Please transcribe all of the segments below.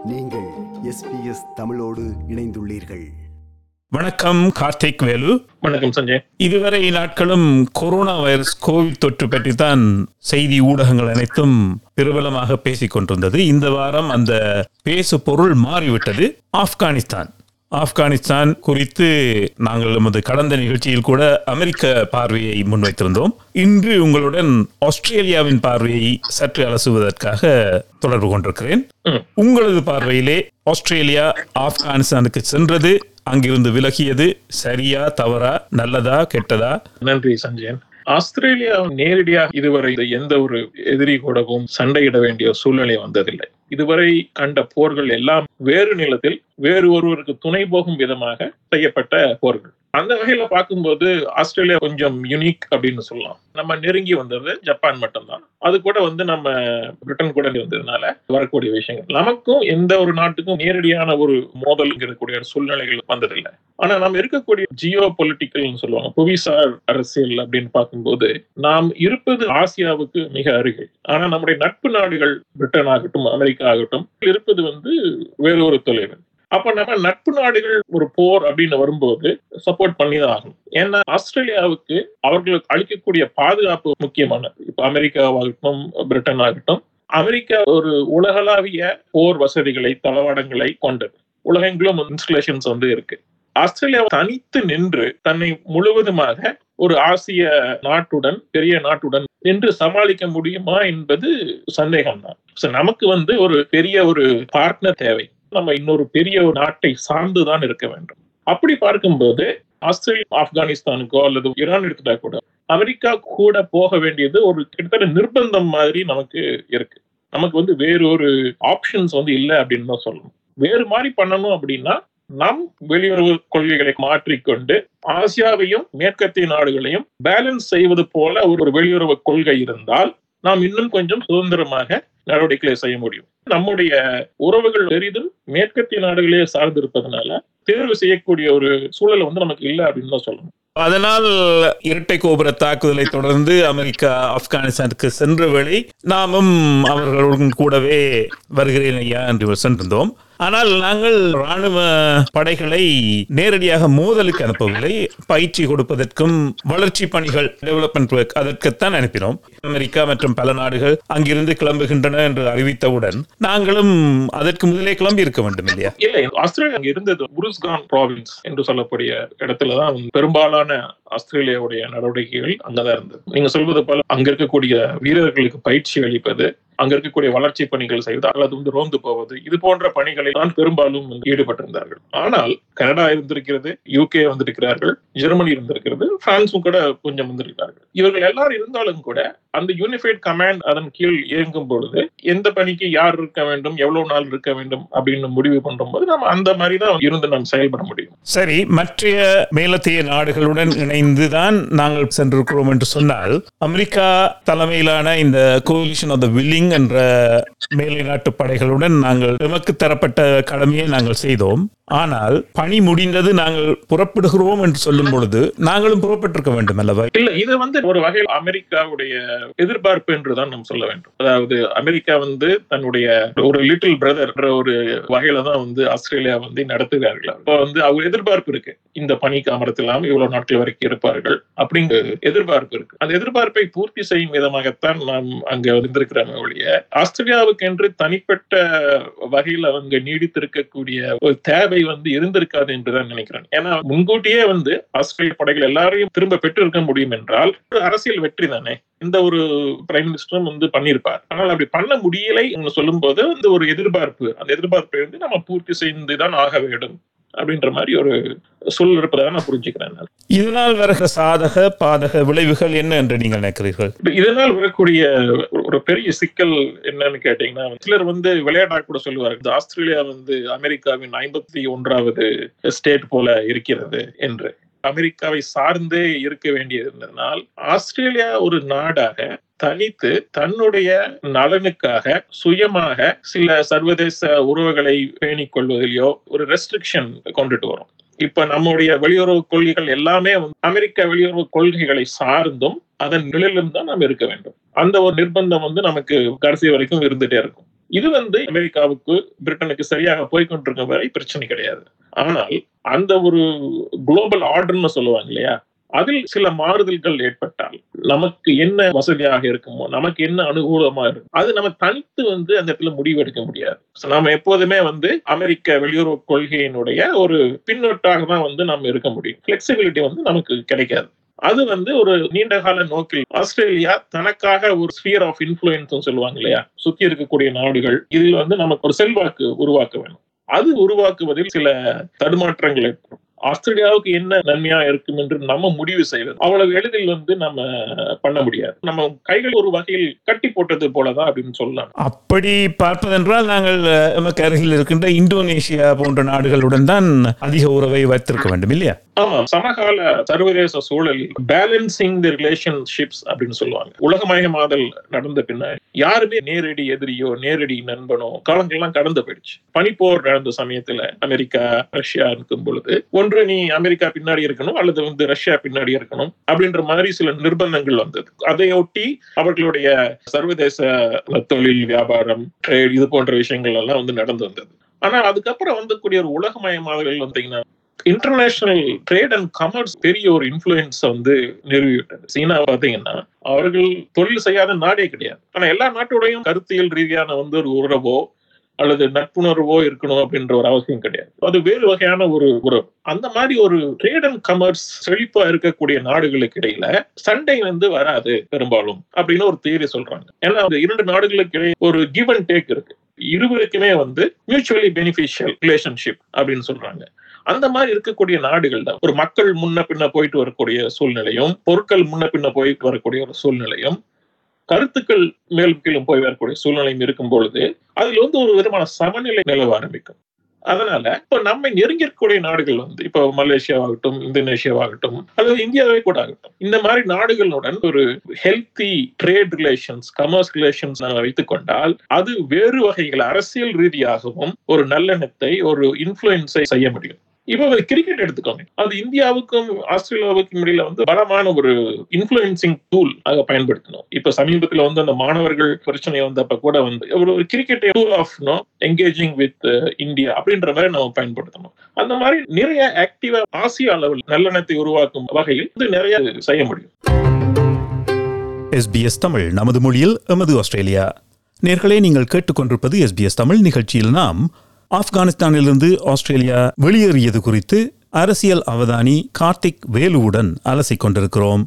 நீங்கள் எஸ்பிஎஸ் தமிழோடு இணைந்துள்ளீர்கள் வணக்கம் கார்த்திக் வேலு வணக்கம் சஞ்சய் இதுவரை நாட்களும் கொரோனா வைரஸ் கோவிட் தொற்று பற்றி தான் செய்தி ஊடகங்கள் அனைத்தும் பிரபலமாக பேசிக் கொண்டிருந்தது இந்த வாரம் அந்த பேசு பொருள் மாறிவிட்டது ஆப்கானிஸ்தான் ஆப்கானிஸ்தான் குறித்து நாங்கள் நமது கடந்த நிகழ்ச்சியில் கூட அமெரிக்க பார்வையை முன்வைத்திருந்தோம் இன்று உங்களுடன் ஆஸ்திரேலியாவின் பார்வையை சற்று அலசுவதற்காக தொடர்பு கொண்டிருக்கிறேன் ம். உங்களது பார்வையிலே ஆஸ்திரேலியா ஆப்கானிஸ்தானுக்கு சென்றது அங்கிருந்து விலகியது சரியா தவறா நல்லதா கெட்டதா நன்றி சஞ்சயன் ஆஸ்திரேலியா நேரடியாக இதுவரை எந்த ஒரு எதிரி கூடவும் சண்டையிட வேண்டிய சூழ்நிலை வந்ததில்லை இதுவரை கண்ட போர்கள் எல்லாம் வேறு நிலத்தில் வேறு ஒருவருக்கு துணை போகும் விதமாக செய்யப்பட்ட போர்கள் அந்த வகையில பார்க்கும்போது ஆஸ்திரேலியா கொஞ்சம் யுனிக் அப்படின்னு சொல்லலாம் நம்ம நெருங்கி வந்தது ஜப்பான் மட்டும்தான் அது கூட வந்து நம்ம பிரிட்டன் கூட இருந்ததுனால வரக்கூடிய விஷயங்கள் நமக்கும் எந்த ஒரு நாட்டுக்கும் நேரடியான ஒரு மோதல் இருக்கக்கூடிய சூழ்நிலைகள் வந்ததில்லை ஆனா நாம் இருக்கக்கூடிய ஜியோ பொலிட்டிக்கல்னு சொல்லுவாங்க புவிசார் அரசியல் அப்படின்னு பார்க்கும்போது நாம் இருப்பது ஆசியாவுக்கு மிக அருகில் ஆனா நம்முடைய நட்பு நாடுகள் பிரிட்டன் ஆகட்டும் அமெரிக்கா ஆகட்டும் இருப்பது வந்து வேறு ஒரு தொலைவில் அப்ப நம்ம நட்பு நாடுகள் ஒரு போர் அப்படின்னு வரும்போது சப்போர்ட் பண்ணி தான் ஆகணும் ஏன்னா ஆஸ்திரேலியாவுக்கு அவர்களுக்கு அளிக்கக்கூடிய பாதுகாப்பு முக்கியமானது இப்ப அமெரிக்காவாகட்டும் பிரிட்டன் ஆகட்டும் அமெரிக்கா ஒரு உலகளாவிய போர் வசதிகளை தளவாடங்களை கொண்டது உலகெங்கிலும் இன்ஸ்டலேஷன்ஸ் வந்து இருக்கு ஆஸ்திரேலியா தனித்து நின்று தன்னை முழுவதுமாக ஒரு ஆசிய நாட்டுடன் பெரிய நாட்டுடன் நின்று சமாளிக்க முடியுமா என்பது சந்தேகம்தான் So, நமக்கு வந்து ஒரு பெரிய ஒரு பார்ட்னர் தேவை நம்ம இன்னொரு பெரிய ஒரு நாட்டை சார்ந்துதான் இருக்க வேண்டும் அப்படி பார்க்கும்போது ஆஸ்திரேலியா ஆப்கானிஸ்தானுக்கோ அல்லது ஈரான் எடுத்துட்டா கூட அமெரிக்கா கூட போக வேண்டியது ஒரு கிட்டத்தட்ட நிர்பந்தம் மாதிரி நமக்கு இருக்கு நமக்கு வந்து வேறு ஒரு ஆப்ஷன்ஸ் வந்து இல்லை அப்படின்னு தான் சொல்லணும் வேறு மாதிரி பண்ணணும் அப்படின்னா நம் வெளியுறவு கொள்கைகளை மாற்றிக்கொண்டு ஆசியாவையும் மேற்கத்திய நாடுகளையும் பேலன்ஸ் செய்வது போல ஒரு வெளியுறவு கொள்கை இருந்தால் நாம் இன்னும் கொஞ்சம் சுதந்திரமாக நடவடிக்கைகளை செய்ய முடியும் நம்முடைய உறவுகள் பெரிதும் மேற்கத்திய நாடுகளே சார்ந்திருப்பதனால தேர்வு செய்யக்கூடிய ஒரு சூழல் வந்து நமக்கு இல்லை அப்படின்னு தான் சொல்லணும் அதனால் இரட்டை கோபுர தாக்குதலை தொடர்ந்து அமெரிக்கா ஆப்கானிஸ்தானுக்கு சென்ற வேளை நாமும் அவர்களுடன் கூடவே வருகிறேன் ஐயா என்று சென்றிருந்தோம் ஆனால் நாங்கள் ராணுவ படைகளை நேரடியாக மோதலுக்கு அனுப்பவில்லை பயிற்சி கொடுப்பதற்கும் வளர்ச்சி பணிகள் டெவலப்மெண்ட் ஒர்க் அதற்குத்தான் அனுப்பினோம் அமெரிக்கா மற்றும் பல நாடுகள் அங்கிருந்து கிளம்புகின்றன என்று அறிவித்தவுடன் நாங்களும் அதற்கு முதலே கிளம்பி இருக்க வேண்டும் இல்லையா இல்லை ஆஸ்திரேலியா அங்க இருந்தது புருஸ்கான் ப்ராவின்ஸ் என்று சொல்லக்கூடிய இடத்துலதான் பெரும்பாலான ஆஸ்திரேலியாவுடைய நடவடிக்கைகள் அங்கதான் இருந்தது நீங்க சொல்வது போல அங்க இருக்கக்கூடிய வீரர்களுக்கு பயிற்சி அளிப்பது அங்க இருக்கக்கூடிய வளர்ச்சி பணிகள் செய்வது அல்லது வந்து ரோந்து போவது இது போன்ற பணிகளில் தான் பெரும்பாலும் வந்து ஈடுபட்டிருந்தார்கள் ஆனால் கனடா இருந்திருக்கிறது யூகே வந்திருக்கிறார்கள் ஜெர்மனி இருந்திருக்கிறது பிரான்சும் கூட கொஞ்சம் வந்திருக்கிறார்கள் இவர்கள் எல்லாரும் இருந்தாலும் கூட அந்த யூனிஃபைட் கமாண்ட் அதன் கீழ் இயங்கும் பொழுது எந்த பணிக்கு யார் இருக்க வேண்டும் எவ்வளவு நாள் இருக்க வேண்டும் அப்படின்னு முடிவு பண்ணும்போது நம்ம அந்த மாதிரி தான் இருந்து நாம் செயல்பட முடியும் சரி மற்ற மேலத்திய நாடுகளுடன் இணைந்துதான் நாங்கள் சென்றிருக்கிறோம் என்று சொன்னால் அமெரிக்கா தலைமையிலான இந்த கோலிஷன் ஆஃப் த வில்லிங் என்ற மேலை நாட்டு படைகளுடன் நாங்கள் எமக்கு தரப்பட்ட கடமையை நாங்கள் செய்தோம் ஆனால் பணி முடிந்தது நாங்கள் புறப்படுகிறோம் என்று சொல்லும் பொழுது நாங்களும் புறப்பட்டிருக்க வேண்டும் அல்லவா இல்ல இது வந்து ஒரு வகையில் அமெரிக்காவுடைய எதிர்பார்ப்பு என்றுதான் நாம் சொல்ல வேண்டும் அதாவது அமெரிக்கா வந்து தன்னுடைய ஒரு லிட்டில் பிரதர் ஒரு வகையில தான் வந்து ஆஸ்திரேலியா வந்து நடத்துகிறார்கள் அப்போ வந்து அவங்க எதிர்பார்ப்பு இருக்கு இந்த பணிக்கு அமர்த்தலாம் இவ்வளவு நாட்கள் வரைக்கும் இருப்பார்கள் அப்படிங்கிற எதிர்பார்ப்பு இருக்கு அந்த எதிர்பார்ப்பை பூர்த்தி செய்யும் விதமாகத்தான் நாம் அங்க இருந்திருக்கிறோமே ஒழிய ஆஸ்திரேலியாவுக்கு என்று தனிப்பட்ட வகையில் அவங்க நீடித்திருக்கக்கூடிய ஒரு தேவை வந்து இருந்திருக்காது என்றுதான் நினைக்கிறேன் ஏன்னா முன்கூட்டியே வந்து ஆஸ்திரேலிய படைகள் எல்லாரையும் திரும்ப பெற்றிருக்க முடியும் என்றால் ஒரு அரசியல் வெற்றி தானே இந்த ஒரு பிரைம் மினிஸ்டரும் வந்து பண்ணியிருப்பார் ஆனால் அப்படி பண்ண முடியலை சொல்லும் போது அந்த ஒரு எதிர்பார்ப்பு அந்த எதிர்பார்ப்பை வந்து நம்ம பூர்த்தி செய்துதான் ஆக வேண்டும் அப்படின்ற மாதிரி ஒரு சொல் இருப்பதாக நான் புரிஞ்சுக்கிறேன் நான். இதனால் வருகிற சாதக பாதக விளைவுகள் என்ன என்று நீங்கள் நினைக்கிறீர்கள் இப்ப இதனால் வரக்கூடிய ஒரு பெரிய சிக்கல் என்னன்னு கேட்டீங்கன்னா சிலர் வந்து விளையாட்டா கூட சொல்லுவார்கள் இந்த ஆஸ்திரேலியா வந்து அமெரிக்காவின் ஐம்பத்தி ஒன்றாவது ஸ்டேட் போல இருக்கிறது என்று அமெரிக்காவை சார்ந்தே இருக்க வேண்டியதுனால் ஆஸ்திரேலியா ஒரு நாடாக தனித்து தன்னுடைய நலனுக்காக சுயமாக சில சர்வதேச உறவுகளை பேணிக் கொள்வதிலேயோ ஒரு ரெஸ்ட்ரிக்ஷன் கொண்டுட்டு வரும் இப்ப நம்முடைய வெளியுறவு கொள்கைகள் எல்லாமே வந்து அமெரிக்க வெளியுறவு கொள்கைகளை சார்ந்தும் அதன் நிழலிலும் தான் நாம் இருக்க வேண்டும் அந்த ஒரு நிர்பந்தம் வந்து நமக்கு கடைசி வரைக்கும் இருந்துட்டே இருக்கும் இது வந்து அமெரிக்காவுக்கு பிரிட்டனுக்கு சரியாக போய்கொண்டிருக்கும் வரை பிரச்சனை கிடையாது ஆனால் அந்த ஒரு குளோபல் ஆர்டர்னு சொல்லுவாங்க இல்லையா அதில் சில மாறுதல்கள் ஏற்பட்டால் நமக்கு என்ன வசதியாக இருக்குமோ நமக்கு என்ன அனுகூலமா இருக்கும் அது நம்ம தனித்து வந்து அந்த இடத்துல முடிவெடுக்க முடியாது So, நாம எப்போதுமே வந்து அமெரிக்க வெளியுறவு கொள்கையினுடைய ஒரு பின்னொட்டாக தான் வந்து நம்ம இருக்க முடியும் பிளெக்சிபிலிட்டி வந்து நமக்கு கிடைக்காது அது வந்து ஒரு நீண்ட கால நோக்கில் ஆஸ்திரேலியா தனக்காக ஒரு ஸ்பியர் ஆஃப் இன்ஃபுளுன்ஸ் சொல்லுவாங்க இல்லையா சுத்தி இருக்கக்கூடிய நாடுகள் இதில் வந்து நமக்கு ஒரு செல்வாக்கு உருவாக்க வேணும் அது உருவாக்குவதில் சில தடுமாற்றங்கள் ஏற்படும் ஆஸ்திரேலியாவுக்கு என்ன நன்மையா இருக்கும் என்று நம்ம முடிவு செய்வது அவ்வளவு எளிதில் வந்து நம்ம பண்ண முடியாது நம்ம கைகள் ஒரு வகையில் கட்டி போட்டது போலதான் அப்படின்னு சொல்லலாம் அப்படி பார்ப்பதென்றால் நாங்கள் அஹ், எமக்கு அருகில் இருக்கின்ற இந்தோனேஷியா போன்ற நாடுகளுடன் தான் அதிக உறவை வைத்திருக்க வேண்டும் இல்லையா ஆமா சமகால சர்வதேச சூழலில் பேலன்சிங் தி ரிலேஷன்ஷிப்ஸ் அப்படின்னு சொல்லுவாங்க உலகமயமாதல் நடந்த பின்னாடி யாருமே நேரடி எதிரியோ நேரடி நண்பனோ காலங்கள்லாம் கடந்து போயிடுச்சு பனிப்போர் நடந்த சமயத்துல அமெரிக்கா ரஷ்யா இருக்கும் பொழுது ஒன்று நீ அமெரிக்கா பின்னாடி இருக்கணும் அல்லது வந்து ரஷ்யா பின்னாடி இருக்கணும் அப்படின்ற மாதிரி சில நிர்பந்தங்கள் வந்தது அதையொட்டி அவர்களுடைய சர்வதேச தொழில் வியாபாரம் ட்ரேட் இது போன்ற விஷயங்கள் எல்லாம் வந்து நடந்து வந்தது ஆனா அதுக்கப்புறம் வந்தக்கூடிய ஒரு உலகமயமாதல் வந்தீங்கன்னா இன்டர்நேஷனல் ட்ரேட் அண்ட் கமர்ஸ் பெரிய ஒரு இன்ஃபுளுன்ஸ் வந்து நிறுவிவிட்டது சீனா பாத்தீங்கன்னா அவர்கள் தொழில் செய்யாத நாடே கிடையாது ஆனா எல்லா நாட்டோடையும் கருத்தியல் ரீதியான வந்து ஒரு உறவோ அல்லது நட்புணர்வோ இருக்கணும் அப்படின்ற ஒரு அவசியம் கிடையாது அது வேறு வகையான ஒரு உறவு அந்த மாதிரி ஒரு ட்ரேட் அண்ட் கமர்ஸ் செழிப்பா இருக்கக்கூடிய நாடுகளுக்கு இடையில சண்டை வந்து வராது பெரும்பாலும் அப்படின்னு ஒரு தியரி சொல்றாங்க ஏன்னா அந்த இரண்டு நாடுகளுக்கு இடையே ஒரு கிவ் அண்ட் டேக் இருக்கு இருவருக்குமே வந்து மியூச்சுவலி பெனிஃபிஷியல் ரிலேஷன்ஷிப் அப்படின்னு சொல்றாங்க அந்த மாதிரி இருக்கக்கூடிய நாடுகள் தான் ஒரு மக்கள் முன்ன பின்ன போயிட்டு வரக்கூடிய சூழ்நிலையும் பொருட்கள் முன்ன பின்ன போயிட்டு வரக்கூடிய ஒரு சூழ்நிலையும் கருத்துக்கள் மேலும் கீழும் போய் வரக்கூடிய சூழ்நிலையும் இருக்கும் பொழுது அதுல வந்து ஒரு விதமான சமநிலை நிலவ ஆரம்பிக்கும் அதனால இப்ப நம்ம நெருங்கி இருக்கக்கூடிய நாடுகள் வந்து இப்போ மலேசியாவாகட்டும் இந்தோனேஷியாவாகட்டும் அல்லது இந்தியாவே கூட ஆகட்டும் இந்த மாதிரி நாடுகளுடன் ஒரு healthy trade relations commerce relations நம்ம வைத்துக் கொண்டால் அது வேறு வகைகள் அரசியல் ரீதியாகவும் ஒரு நல்லெண்ணத்தை ஒரு இன்ஃபுளுன்ஸை செய்ய முடியும் இப்போ ஒரு கிரிக்கெட் எடுத்துக்கோங்க அது இந்தியாவுக்கும் ஆஸ்திரேலியாவுக்கும் இடையில வந்து பலமான ஒரு இன்ஃபுளுன்சிங் டூல் ஆக பயன்படுத்தணும் இப்ப சமீபத்துல வந்து அந்த மாணவர்கள் பிரச்சனை வந்தப்ப கூட வந்து ஒரு ஒரு cricket tool of no engaging with India அப்படின்ற மாதிரி நம்ம பயன்படுத்தணும் அந்த மாதிரி நிறைய ஆக்டிவா ஆசிய அளவில் நல்லெண்ணத்தை உருவாக்கும் வகையில் இது நிறைய செய்ய முடியும் எஸ்பிஎஸ் தமிழ் நமது மொழியில் எமது ஆஸ்திரேலியா நேர்களே நீங்கள் கேட்டுக்கொண்டிருப்பது எஸ்பிஎஸ் தமிழ் நிகழ்ச்சியில் நாம் ஆப்கானிஸ்தானிலிருந்து ஆஸ்திரேலியா வெளியேறியது குறித்து அரசியல் அவதானி கார்த்திக் வேலுவுடன் அலசிக் கொண்டிருக்கிறோம்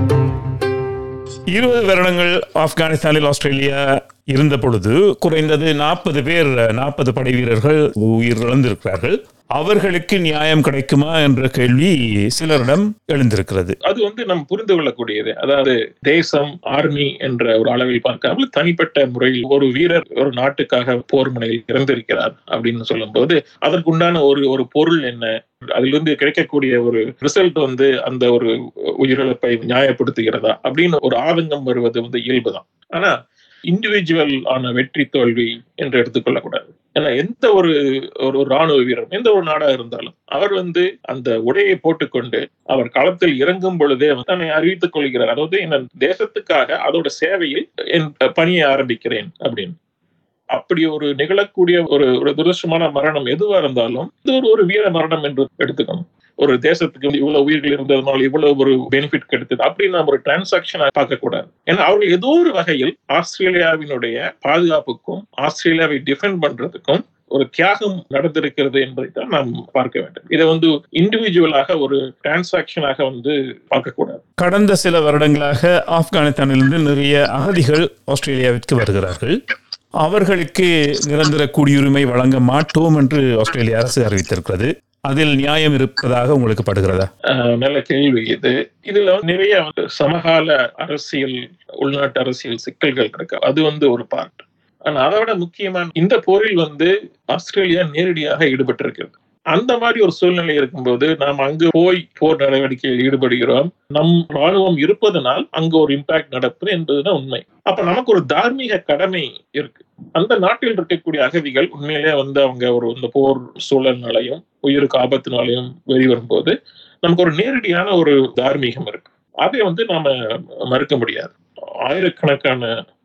இருபது வருடங்கள் ஆப்கானிஸ்தானில் ஆஸ்திரேலியா இருந்த பொழுது குறைந்தது நாற்பது பேர் நாற்பது படை வீரர்கள் உயிரிழந்திருக்கிறார்கள் அவர்களுக்கு நியாயம் கிடைக்குமா என்ற கேள்வி சிலரிடம் எழுந்திருக்கிறது அது வந்து நம்ம புரிந்து கொள்ளக்கூடியது அதாவது தேசம் ஆர்மி என்ற ஒரு அளவில் பார்க்காமல் தனிப்பட்ட முறையில் ஒரு வீரர் ஒரு நாட்டுக்காக போர் முனையில் இறந்திருக்கிறார் அப்படின்னு சொல்லும்போது அதற்குண்டான ஒரு ஒரு பொருள் என்ன அதிலிருந்து கிடைக்கக்கூடிய ஒரு ரிசல்ட் வந்து அந்த ஒரு உயிரிழப்பை நியாயப்படுத்துகிறதா அப்படின்னு ஒரு ஆதங்கம் வருவது வந்து இயல்புதான் ஆனா இண்டிவிஜுவல் ஆன வெற்றி தோல்வி என்று எடுத்துக்கொள்ளக்கூடாது ஏன்னா எந்த ஒரு ஒரு ராணுவ வீரர் எந்த ஒரு நாடா இருந்தாலும் அவர் வந்து அந்த உடையை போட்டுக்கொண்டு அவர் களத்தில் இறங்கும் பொழுதே வந்து தன்னை அறிவித்துக் கொள்கிறார் அதாவது என் தேசத்துக்காக அதோட சேவையில் என் பணியை ஆரம்பிக்கிறேன் அப்படின்னு அப்படி ஒரு நிகழக்கூடிய ஒரு ஒரு துரஷ்டமான மரணம் எதுவா இருந்தாலும் இது ஒரு ஒரு வீர மரணம் என்று எடுத்துக்கணும் ஒரு தேசத்துக்கு வந்து இவ்வளவு உயிர்கள் இருந்ததுனால இவ்வளவு ஒரு பெனிஃபிட் கிடைத்தது அப்படின்னு நம்ம ஒரு டிரான்சாக்ஷன் பார்க்க கூடாது ஏன்னா அவர்கள் ஏதோ ஒரு வகையில் ஆஸ்திரேலியாவினுடைய பாதுகாப்புக்கும் ஆஸ்திரேலியாவை டிஃபெண்ட் பண்றதுக்கும் ஒரு தியாகம் நடந்திருக்கிறது என்பதை தான் நாம் பார்க்க வேண்டும் இதை வந்து இண்டிவிஜுவலாக ஒரு டிரான்சாக்ஷனாக வந்து பார்க்கக்கூடாது கடந்த சில வருடங்களாக ஆப்கானிஸ்தானிலிருந்து நிறைய அகதிகள் ஆஸ்திரேலியாவிற்கு வருகிறார்கள் அவர்களுக்கு நிரந்தர குடியுரிமை வழங்க மாட்டோம் என்று ஆஸ்திரேலிய அரசு அறிவித்திருக்கிறது அதில் நியாயம் இருப்பதாக உங்களுக்கு படுகிறதா அஹ் நல்ல கேள்வி இது இதுல வந்து நிறைய வந்து சமகால அரசியல் உள்நாட்டு அரசியல் சிக்கல்கள் இருக்கு அது வந்து ஒரு பார்ட் ஆனா அதை விட முக்கியமான இந்த போரில் வந்து ஆஸ்திரேலியா நேரடியாக ஈடுபட்டிருக்கிறது அந்த மாதிரி ஒரு சூழ்நிலை இருக்கும்போது நாம் அங்கு போய் போர் நடவடிக்கையில் ஈடுபடுகிறோம் நம் ராணுவம் இருப்பதனால் அங்கு ஒரு இம்பாக்ட் நடப்பது என்பதுதான் உண்மை அப்ப நமக்கு ஒரு தார்மீக கடமை இருக்கு அந்த நாட்டில் இருக்கக்கூடிய அகதிகள் உண்மையிலே வந்து அவங்க ஒரு இந்த போர் சூழல்னாலையும் உயிருக்கு ஆபத்தினாலையும் வெளிவரும்போது நமக்கு ஒரு நேரடியான ஒரு தார்மீகம் இருக்கு அதை வந்து நாம மறுக்க முடியாது ஆயிரக்கணக்கான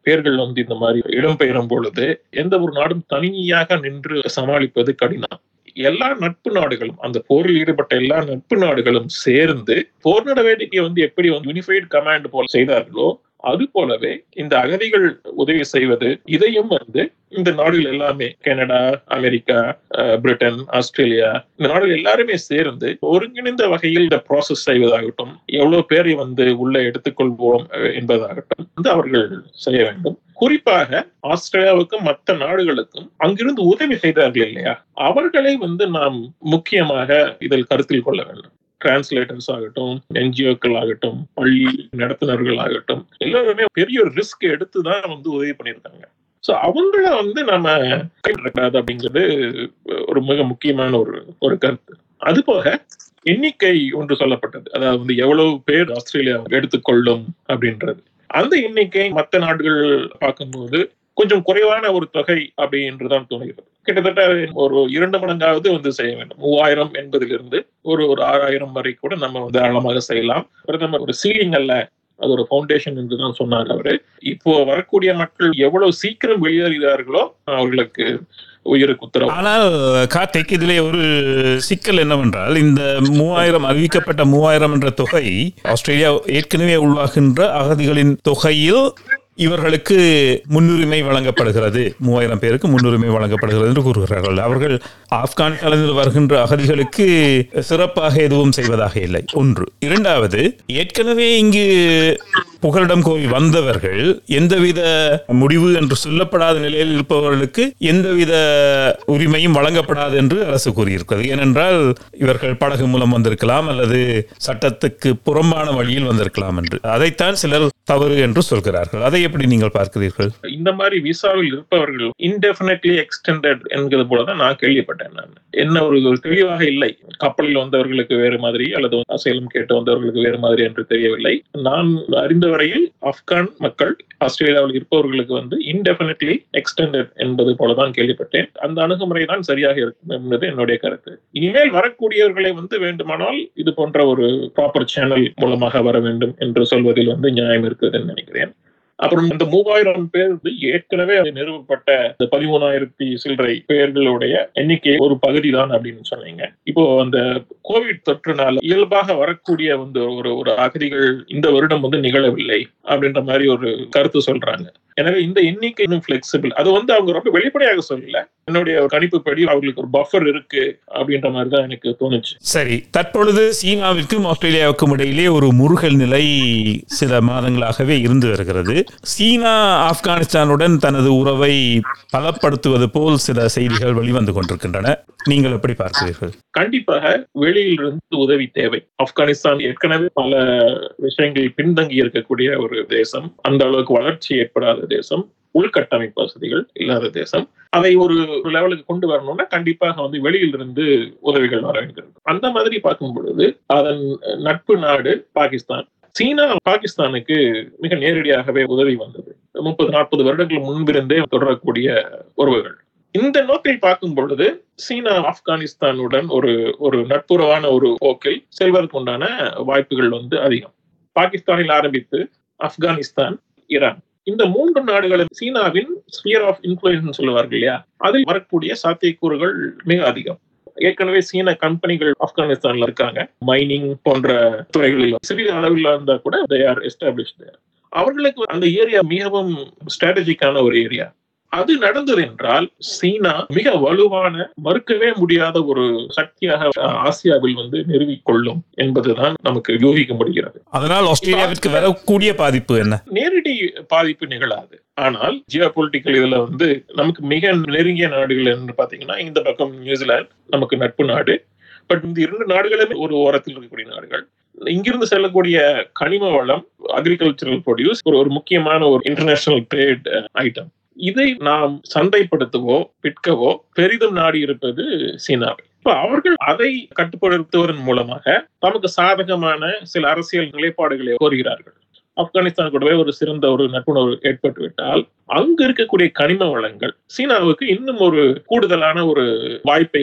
பேர்கள் வந்து இந்த மாதிரி இடம்பெயரும் பொழுது எந்த ஒரு நாடும் தனியாக நின்று சமாளிப்பது கடினம் எல்லா நட்பு நாடுகளும் அந்த போரில் ஈடுபட்ட எல்லா நட்பு நாடுகளும் சேர்ந்து போர் நடவடிக்கையை வந்து எப்படி வந்து யூனிஃபைடு கமாண்ட் போல செய்தார்களோ அது போலவே இந்த அகதிகள் உதவி செய்வது இதையும் வந்து இந்த நாடுகள் எல்லாமே கனடா அமெரிக்கா அஹ், பிரிட்டன் ஆஸ்திரேலியா இந்த நாடுகள் எல்லாருமே சேர்ந்து ஒருங்கிணைந்த வகையில் இந்த ப்ராசஸ் செய்வதாகட்டும் எவ்வளவு பேரை வந்து உள்ள எடுத்துக்கொள்வோம் அஹ், என்பதாகட்டும் வந்து அவர்கள் செய்ய வேண்டும் குறிப்பாக ஆஸ்திரேலியாவுக்கும் மற்ற நாடுகளுக்கும் அங்கிருந்து உதவி செய்தார்கள் இல்லையா அவர்களை வந்து நாம் முக்கியமாக இதில் கருத்தில் கொள்ள வேண்டும் டிரான்ஸ்லேட்டர்ஸ் ஆகட்டும் என்ஜிஓக்கள் ஆகட்டும் பள்ளி நடத்துனர்கள் ஆகட்டும் எல்லாருமே பெரிய ஒரு ரிஸ்க் எடுத்து தான் வந்து உதவி பண்ணியிருக்காங்க ஸோ அவங்கள வந்து நம்ம கைவிடக்கூடாது அப்படிங்கிறது ஒரு மிக முக்கியமான ஒரு ஒரு கருத்து அது போக எண்ணிக்கை ஒன்று சொல்லப்பட்டது அதாவது வந்து எவ்வளவு பேர் ஆஸ்திரேலியா எடுத்துக்கொள்ளும் அப்படின்றது அந்த எண்ணிக்கை மற்ற நாடுகள் பார்க்கும்போது கொஞ்சம் குறைவான ஒரு தொகை அப்படி என்றுதான் தோணுகிறது கிட்டத்தட்ட ஒரு இரண்டு மடங்காவது வந்து செய்ய வேண்டும் மூவாயிரம் என்பதிலிருந்து ஒரு ஒரு ஆறாயிரம் வரை கூட நம்ம வந்து ஆழமாக செய்யலாம் பிரதமர் ஒரு சீலிங் அல்ல அது ஒரு ஃபவுண்டேஷன் என்று தான் சொன்னார் அவரு இப்போ வரக்கூடிய மக்கள் எவ்வளவு சீக்கிரம் வெளியேறுகிறார்களோ அவர்களுக்கு உயிருக்கு உத்தரவு ஆனால் கார்த்திக் இதிலே ஒரு சிக்கல் என்னவென்றால் இந்த மூவாயிரம் அறிவிக்கப்பட்ட மூவாயிரம் என்ற தொகை ஆஸ்திரேலியா ஏற்கனவே உருவாகின்ற அகதிகளின் தொகையில் இவர்களுக்கு முன்னுரிமை வழங்கப்படுகிறது மூவாயிரம் பேருக்கு முன்னுரிமை வழங்கப்படுகிறது என்று கூறுகிறார்கள் அவர்கள் ஆப்கானிஸ்தானில் வருகின்ற அகதிகளுக்கு சிறப்பாக எதுவும் செய்வதாக இல்லை ஒன்று இரண்டாவது ஏற்கனவே இங்கு புகலிடம் கோரி வந்தவர்கள் எந்தவித முடிவு என்று சொல்லப்படாத நிலையில் இருப்பவர்களுக்கு எந்தவித உரிமையும் வழங்கப்படாது என்று அரசு கூறியிருக்கிறது ஏனென்றால் இவர்கள் படகு மூலம் வந்திருக்கலாம் அல்லது சட்டத்துக்கு புறம்பான வழியில் வந்திருக்கலாம் என்று அதைத்தான் சிலர் தவறு என்று சொல்கிறார்கள் அதை எப்படி நீங்கள் பார்க்கிறீர்கள் இந்த மாதிரி விசாவில் இருப்பவர்கள் இன்டெஃபினெட்லி எக்ஸ்டெண்டட் என்கிறது போலதான் நான் கேள்விப்பட்டேன் நான் என்ன ஒரு ஒரு தெளிவாக இல்லை கப்பலில் வந்தவர்களுக்கு வேறு மாதிரி அல்லது அசைலம் கேட்டு வந்தவர்களுக்கு வேறு மாதிரி என்று தெரியவில்லை நான் அறிந்த வரையில் ஆப்கான் மக்கள் ஆஸ்திரேலியாவில் இருப்பவர்களுக்கு வந்து இன்டெஃபினெட்லி எக்ஸ்டெண்டட் என்பது போலதான் கேள்விப்பட்டேன் அந்த அணுகுமுறை தான் சரியாக இருக்கும் என்பது என்னுடைய கருத்து இனிமேல் வரக்கூடியவர்களை வந்து வேண்டுமானால் இது போன்ற ஒரு ப்ராப்பர் சேனல் மூலமாக வர வேண்டும் என்று சொல்வதில் வந்து நியாயம் இருக்குதுன்னு நினைக்கிறேன் அப்புறம் இந்த மூவாயிரம் பேர் வந்து ஏற்கனவே அது நிறுவப்பட்ட இந்த பதிமூணாயிரத்தி சில்லறை பேர்களுடைய எண்ணிக்கை ஒரு பகுதி தான் அப்படின்னு சொன்னீங்க இப்போ அந்த கோவிட் தொற்றுனால இயல்பாக வரக்கூடிய வந்து ஒரு ஒரு அகதிகள் இந்த வருடம் வந்து நிகழவில்லை அப்படின்ற மாதிரி ஒரு கருத்து சொல்றாங்க எனவே இந்த எண்ணிக்கை இன்னும் பிளெக்சிபிள் அது வந்து அவங்க ரொம்ப வெளிப்படையாக சொல்லல என்னுடைய கணிப்புப்படி அவர்களுக்கு ஒரு பஃபர் இருக்கு அப்படின்ற மாதிரி தான் எனக்கு தோணுச்சு சரி தற்பொழுது சீனாவிற்கும் ஆஸ்திரேலியாவுக்கும் இடையிலே ஒரு முருகல் நிலை சில மாதங்களாகவே இருந்து வருகிறது சீனா ஆப்கானிஸ்தானுடன் தனது உறவை பலப்படுத்துவது போல் சில செய்திகள் வெளிவந்து கொண்டிருக்கின்றன நீங்கள் எப்படி பார்க்கிறீர்கள் கண்டிப்பாக வெளியில் இருந்து உதவி தேவை ஆப்கானிஸ்தான் ஏற்கனவே பல விஷயங்களில் பின்தங்கி இருக்கக்கூடிய ஒரு தேசம் அந்த அளவுக்கு வளர்ச்சி ஏற்படாத தேசம் உள்கட்டமைப்பு வசதிகள் இல்லாத தேசம் அதை ஒரு லெவலுக்கு கொண்டு வரணும்னா கண்டிப்பாக வந்து வெளியில் இருந்து உதவிகள் வர வேண்டியது அந்த மாதிரி பார்க்கும் பொழுது அதன் நட்பு நாடு பாகிஸ்தான் சீனா பாகிஸ்தானுக்கு மிக நேரடியாகவே உதவி வந்தது முப்பது நாற்பது வருடங்கள் முன்பிருந்தே தொடரக்கூடிய உறவுகள் இந்த நோக்கில் பார்க்கும் பொழுது சீனா ஆப்கானிஸ்தானுடன் ஒரு ஒரு நட்புறவான ஒரு போக்கில் செல்வதற்கு உண்டான வாய்ப்புகள் வந்து அதிகம் பாகிஸ்தானில் ஆரம்பித்து ஆப்கானிஸ்தான் ஈரான் இந்த மூன்று நாடுகளும் சீனாவின் ஸ்பியர் ஆஃப் இன்ஃபுளுன்ஸ் சொல்லுவார்கள் இல்லையா அதில் வரக்கூடிய சாத்தியக்கூறுகள் மிக அதிகம் ஏற்கனவே சீன கம்பெனிகள் ஆப்கானிஸ்தான்ல இருக்காங்க மைனிங் போன்ற துறைகளில் சிறிய அளவில் இருந்தா கூட தே ஆர் எஸ்டாப்ளிஷ்டு அவர்களுக்கு அந்த ஏரியா மிகவும் ஸ்ட்ராட்டஜிக்கான ஒரு ஏரியா அது நடந்தது என்றால் சீனா மிக வலுவான மறுக்கவே முடியாத ஒரு சக்தியாக ஆசியாவில் வந்து நிறுவிக்கொள்ளும் என்பதுதான் நமக்கு யூகிக்க முடிகிறது அதனால் ஆஸ்திரேலியாவிற்கு வரக்கூடிய பாதிப்பு என்ன நேரடி பாதிப்பு நிகழாது ஆனால் ஜியோ பொலிட்டிக்கல் இதுல வந்து நமக்கு மிக நெருங்கிய நாடுகள் என்று பாத்தீங்கன்னா இந்த பக்கம் நியூசிலாந்து நமக்கு நட்பு நாடு பட் இந்த இரண்டு நாடுகளுமே ஒரு ஓரத்தில் இருக்கக்கூடிய நாடுகள் இங்கிருந்து செல்லக்கூடிய கனிம வளம் அக்ரிகல்ச்சரல் ப்ரொடியூஸ் ஒரு ஒரு முக்கியமான ஒரு இன்டர்நேஷனல் ட்ரேட் ஐட்டம் இதை நாம் சந்தைப்படுத்தவோ விற்கவோ பெரிதும் நாடி இருப்பது சீனாவை இப்ப அவர்கள் அதை கட்டுப்படுத்துவதன் மூலமாக நமக்கு சாதகமான சில அரசியல் நிலைப்பாடுகளை கோருகிறார்கள் ஆப்கானிஸ்தான் கூடவே ஒரு சிறந்த ஒரு நட்புணர்வு ஏற்பட்டு விட்டால் அங்கு இருக்கக்கூடிய கனிம வளங்கள் சீனாவுக்கு இன்னும் ஒரு கூடுதலான ஒரு வாய்ப்பை வழங்கும்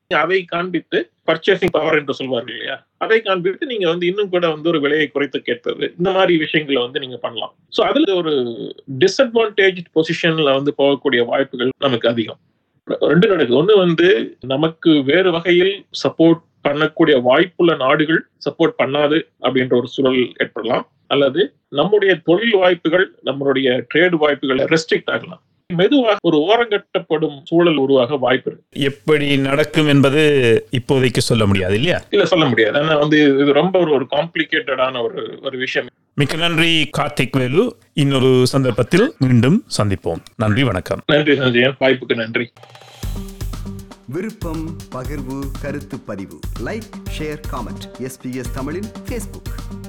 அதை காண்பித்து பர்ச்சேசிங் பவர் என்று சொல்வார்கள் இல்லையா அதை காண்பித்து நீங்க வந்து இன்னும் கூட வந்து ஒரு விலையை குறைத்து கேட்பது இந்த மாதிரி விஷயங்களை வந்து நீங்க பண்ணலாம் சோ அதுல ஒரு டிஸ்அட்வான்டேஜ் பொசிஷன்ல வந்து போகக்கூடிய வாய்ப்புகள் நமக்கு அதிகம் ரெண்டு நடக்குது ஒண்ணு வந்து நமக்கு வேறு வகையில் சப்போர்ட் பண்ணக்கூடிய வாய்ப்புள்ள நாடுகள் சப்போர்ட் பண்ணாது அப்படின்ற ஒரு சூழல் ஏற்படலாம் அல்லது நம்முடைய தொழில் வாய்ப்புகள் நம்மளுடைய ட்ரேட் வாய்ப்புகள் ரெஸ்ட்ரிக்ட் ஆகலாம் மெதுவாக ஒரு ஓரங்கட்டப்படும் சூழல் உருவாக வாய்ப்பு இருக்கு எப்படி நடக்கும் என்பது இப்போதைக்கு சொல்ல முடியாது இல்லையா இல்ல சொல்ல முடியாது ஆனா வந்து இது ரொம்ப ஒரு ஒரு காம்ப்ளிகேட்டடான ஒரு ஒரு விஷயம் மிக்க நன்றி கார்த்திக் வேலு இன்னொரு சந்தர்ப்பத்தில் மீண்டும் சந்திப்போம் நன்றி வணக்கம் நன்றி சஞ்சயன் வாய்ப்புக்கு நன்றி விருப்பம் பகிர்வு கருத்து பதிவு லைக் ஷேர் காமெண்ட் எஸ்பிஎஸ் தமிழின் ஃபேஸ்புக்